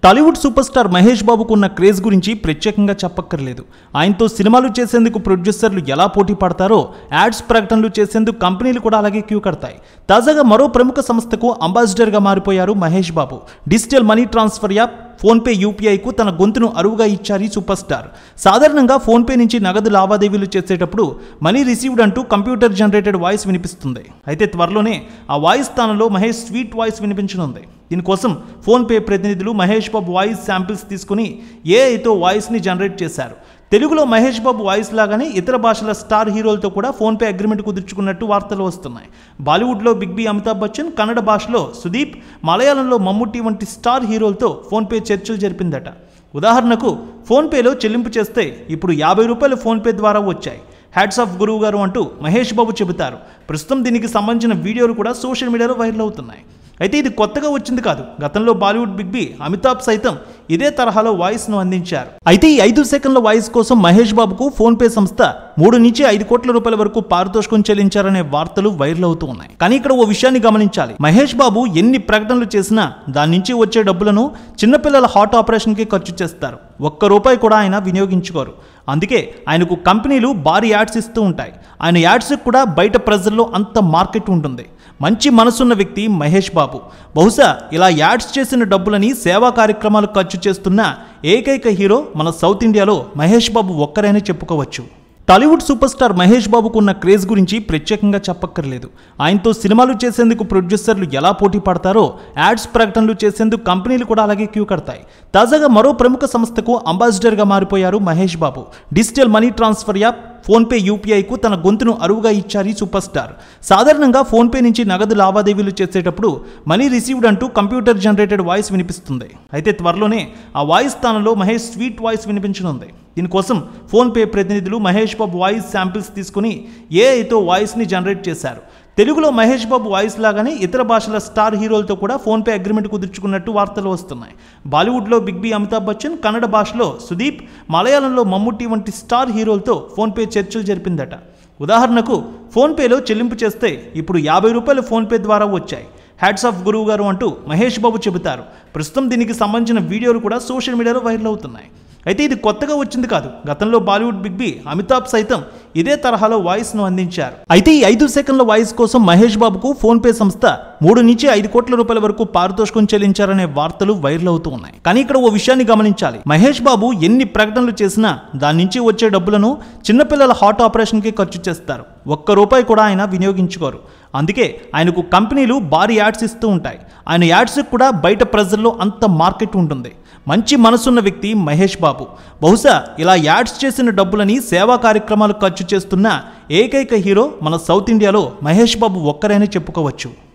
Tollywood super star Mahesh బాబుకు ఉన్న craze గురించి ప్రత్యేకంగా చెప్పక్కర్లేదు ఆయనతో సినిమాలు చేసేందుకు ప్రొడ్యూసర్లు ఎలా పోటీ పడతారో యాడ్స్ ప్రకటనలు చేసేందుకు కంపెనీలు కూడా అలాగే క్యూ కడతాయి తాజాగా మరో ప్రముఖ సంస్థకు అంబాసిడర్గా మారిపోయారు Mahesh Babu digital money transfer app PhonePe యూపీఐకు తన గొంతును అరువుగా ఇచ్చారు ఈ సూపర్ స్టార్ సాధారణంగా ఫోన్పే నుంచి నగదు లావాదేవీలు చేసేటప్పుడు మనీ రిసీవ్డ్ అంటూ కంప్యూటర్ జనరేటెడ్ వాయిస్ వినిపిస్తుంది అయితే త్వరలోనే ఆ వాయిస్ స్థానంలో మహేష్ స్వీట్ వాయిస్ వినిపించనుంది దీనికోసం ఫోన్పే ప్రతినిధులు మహేష్ బాబు వాయిస్ శాంపిల్స్ తీసుకుని ఏఐతో వాయిస్ని జనరేట్ చేశారు తెలుగులో మహేష్ బాబు వాయిస్ లాగానే ఇతర భాషల స్టార్ హీరోలతో కూడా ఫోన్పే అగ్రిమెంట్ కుదుర్చుకున్నట్టు వార్తలు వస్తున్నాయి బాలీవుడ్లో బిగ్ బి అమితాబ్ బచ్చన్ కన్నడ భాషలో సుదీప్ మలయాళంలో మమ్ముట్టి వంటి స్టార్ హీరోలతో ఫోన్పే చర్చలు జరిపిందట ఉదాహరణకు ఫోన్పేలో చెల్లింపు చేస్తే ఇప్పుడు యాభై రూపాయలు ఫోన్పే ద్వారా వచ్చాయి హ్యాట్స్ ఆఫ్ గురువు గారు అంటూ మహేష్ బాబు చెబుతారు ప్రస్తుతం దీనికి సంబంధించిన వీడియోలు కూడా సోషల్ మీడియాలో వైరల్ అవుతున్నాయి అయితే ఇది కొత్తగా వచ్చింది కాదు గతంలో బాలీవుడ్ బిగ్ బి అమితాబ్ సైతం ఇదే తరహాలో వాయిస్ ను అందించారు అయితే ఈ ఐదు సెకండ్ల వాయిస్ కోసం మహేష్ బాబుకు ఫోన్ పే సంస్థ మూడు నుంచి ఐదు కోట్ల రూపాయల వరకు పారితోషికం చెల్లించారనే వార్తలు వైరల్ అవుతూ ఉన్నాయి కానీ ఇక్కడ ఓ విషయాన్ని గమనించాలి మహేష్ బాబు ఎన్ని ప్రకటనలు చేసినా దాని నుంచి వచ్చే డబ్బులను చిన్నపిల్లల హార్ట్ ఆపరేషన్కి ఖర్చు చేస్తారు ఒక్క రూపాయి కూడా ఆయన వినియోగించుకోరు అందుకే ఆయనకు కంపెనీలు భారీ యాడ్స్ ఇస్తూ ఉంటాయి ఆయన యాడ్స్కి కూడా బయట ప్రజల్లో అంత మార్కెట్ ఉంటుంది మంచి మనసున్న వ్యక్తి మహేష్ బాబు బహుశా ఇలా యాడ్స్ చేసిన డబ్బులని సేవా కార్యక్రమాలు ఖర్చు చేస్తున్న ఏకైక హీరో మన సౌత్ ఇండియాలో మహేష్ బాబు ఒక్కరైనా చెప్పుకోవచ్చు టాలీవుడ్ సూపర్ స్టార్ మహేష్ బాబుకు ఉన్న క్రేజ్ గురించి ప్రత్యేకంగా చెప్పక్కర్లేదు ఆయనతో సినిమాలు చేసేందుకు ప్రొడ్యూసర్లు ఎలా పోటీ పడతారో యాడ్స్ ప్రకటనలు చేసేందుకు కంపెనీలు కూడా అలాగే క్యూ కడతాయి తాజాగా మరో ప్రముఖ సంస్థకు అంబాసిడర్గా మారిపోయారు Mahesh Babu digital money transfer app PhonePe యూపీఐకు తన గొంతును అరువుగా ఇచ్చారు ఈ సూపర్ స్టార్ సాధారణంగా ఫోన్పే నుంచి నగదు లావాదేవీలు చేసేటప్పుడు మనీ రిసీవ్డ్ అంటూ కంప్యూటర్ జనరేటెడ్ వాయిస్ వినిపిస్తుంది అయితే త్వరలోనే ఆ వాయిస్ స్థానంలో మహేష్ స్వీట్ వాయిస్ వినిపించనుంది దీనికోసం ఫోన్పే ప్రతినిధులు మహేష్ బాబు వాయిస్ శాంపిల్స్ తీసుకుని ఏఐతో వాయిస్ని జనరేట్ చేశారు తెలుగులో మహేష్ బాబు వాయిస్ లాగానే ఇతర భాషల స్టార్ హీరోలతో కూడా ఫోన్పే అగ్రిమెంట్ కుదుర్చుకున్నట్టు వార్తలు వస్తున్నాయి బాలీవుడ్లో బిగ్ బి అమితాబ్ బచ్చన్ కన్నడ భాషలో సుదీప్ మలయాళంలో మమ్ముట్టి వంటి స్టార్ హీరోలతో ఫోన్పే చర్చలు జరిపిందట ఉదాహరణకు ఫోన్పేలో చెల్లింపు చేస్తే ఇప్పుడు యాభై రూపాయలు ఫోన్పే ద్వారా వచ్చాయి హ్యాట్స్ ఆఫ్ గురువు గారు అంటూ మహేష్ బాబు చెబుతారు ప్రస్తుతం దీనికి సంబంధించిన వీడియోలు కూడా సోషల్ మీడియాలో వైరల్ అవుతున్నాయి అయితే ఇది కొత్తగా వచ్చింది కాదు గతంలో బాలీవుడ్ బిగ్ బి అమితాబ్ సైతం ఇదే తరహాలో వాయిస్ ను అందించారు అయితే ఈ ఐదు సెకండ్ల వాయిస్ కోసం మహేష్ బాబుకు ఫోన్ పే సంస్థ మూడు నుంచి ఐదు కోట్ల రూపాయల వరకు పారితోషికం చెల్లించారనే వార్తలు వైరల్ అవుతూ ఉన్నాయి కానీ ఇక్కడ ఓ విషయాన్ని గమనించాలి మహేష్ బాబు ఎన్ని ప్రకటనలు చేసినా దాని నుంచి వచ్చే డబ్బులను చిన్నపిల్లల హార్ట్ ఆపరేషన్కి ఖర్చు చేస్తారు ఒక్క రూపాయి కూడా ఆయన వినియోగించుకోరు అందుకే ఆయనకు కంపెనీలు భారీ యాడ్స్ ఇస్తూ ఉంటాయి ఆయన యాడ్స్కి కూడా బయట ప్రజల్లో అంత మార్కెట్ ఉంటుంది మంచి మనసున్న వ్యక్తి మహేష్ బాబు బహుశా ఇలా యాడ్స్ చేసిన డబ్బులని సేవా కార్యక్రమాలు ఖర్చు చేస్తున్న ఏకైక హీరో మన సౌత్ ఇండియాలో మహేష్ బాబు ఒక్కరైనా చెప్పుకోవచ్చు